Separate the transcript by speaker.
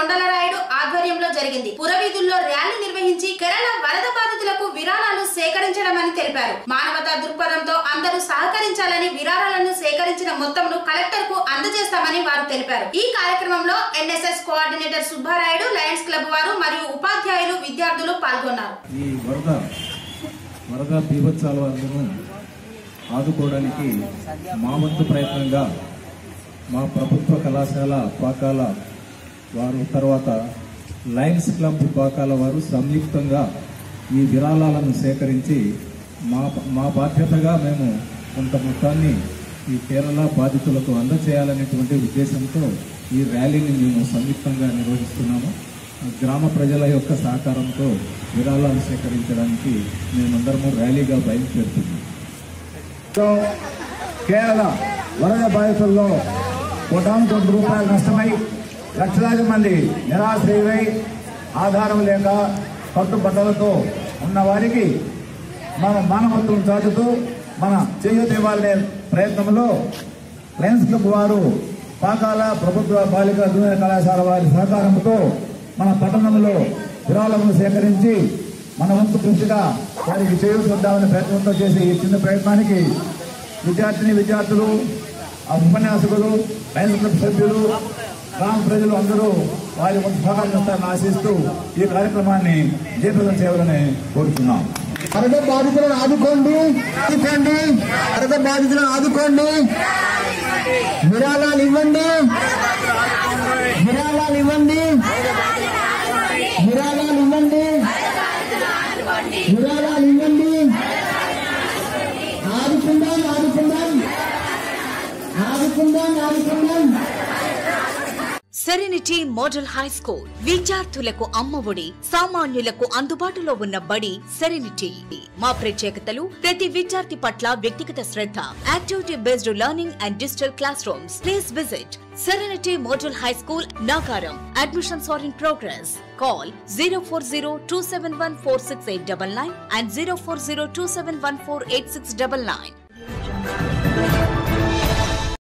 Speaker 1: కొండలరాయుడు ఆధ్వర్యంలో జరిగింది పురవీధుల్లో ర్యాలీ నిర్వహించి కేరళ వరద బాధితులకు విరాళాలు సేకరించడమని తెలిపారు మానవతా దృక్పథంతో అందరూ సహకరించాలని విరాళాలను సేకరించిన మొత్తంను కలెక్టర్ కు అందజేస్తామని వారు తెలిపారు ఈ కార్యక్రమంలో NSS coordinator Subbarayudu Lions Club వారు మరియు ఉపాధ్యాయులు విద్యార్థులు పాల్గొన్నారు
Speaker 2: ఈ వరద వరద బీభత్సాలను ఆదుకోవడానికి మా వంతు ప్రయత్నంగా మా ప్రభుత్వ కళాశాల పాకాల వారు తర్వాత లయన్స్ క్లబ్ పాకాల వారు సంయుక్తంగా ఈ విరాళాలను సేకరించి మా మా బాధ్యతగా మేము కొంత మొత్తాన్ని ఈ కేరళ బాధితులకు అందచేయాలనేటువంటి ఉద్దేశంతో ఈ ర్యాలీని మేము సంయుక్తంగా నిర్వహిస్తున్నాము గ్రామ ప్రజల యొక్క సహకారంతో విరాళాలు సేకరించడానికి మేమందరము ర్యాలీగా బయలుదేరుతున్నాం
Speaker 3: సో కేరళ వరద బాధితుల్లో కోటాను కోటి రూపాయలు నష్టమై లక్షలాది మంది నిరాశ్రయులై ఆధారం లేక కట్టుబట్టలతో ఉన్న వారికి మన మానవత్వం చాటుతూ మన చేయూత ఇవ్వాలనే ప్రయత్నంలో లయన్స్ క్లబ్ వారు పాకాల ప్రభుత్వ బాలిక జూనియర్ కళాశాల వారి సహకారంతో మన పట్టణంలో విరాళములు సేకరించి మన వంతు కృషిగా వారికి చేయూద్దామనే ప్రయత్నంతో చేసే ఈ చిన్న ప్రయత్నానికి విద్యార్థిని విద్యార్థులు ఆ ఉపన్యాసకులు లయన్స్ క్లబ్ సభ్యులు గ్రామ ప్రజలు అందరూ వారి వంతు సహకారం ఇస్తారని ఆశిస్తూ ఈ కార్యక్రమాన్ని జయప్రదం చేయాలని కోరుతున్నాం
Speaker 4: వరద బాధితులను ఆదుకోండి ఆదుకోండి వరద బాధితులను ఆదుకోండి విరాళాలు ఇవ్వండి విరాళాలు ఇవ్వండి విరాళాలు ఇవ్వండి విరాళాలు ఇవ్వండి ఆదుకుందాం ఆదుకుందాం ఆదుకుందాం ఆదుకుందాం
Speaker 5: సెరెనిటీ మోడల్ హై స్కూల్ విద్యార్థులకు అమ్మఒడి సామాన్యులకు అందుబాటులో ఉన్న బడి సెరెనిటీ మా ప్రత్యేకతలు ప్రతి విద్యార్థి పట్ల వ్యక్తిగత శ్రద్ధ activity based learning and digital classrooms please visit Serenity Model High School Nacharam admissions are in progress call zero four zero two seven one four six eight double nine and zero four zero two seven one four eight six double nine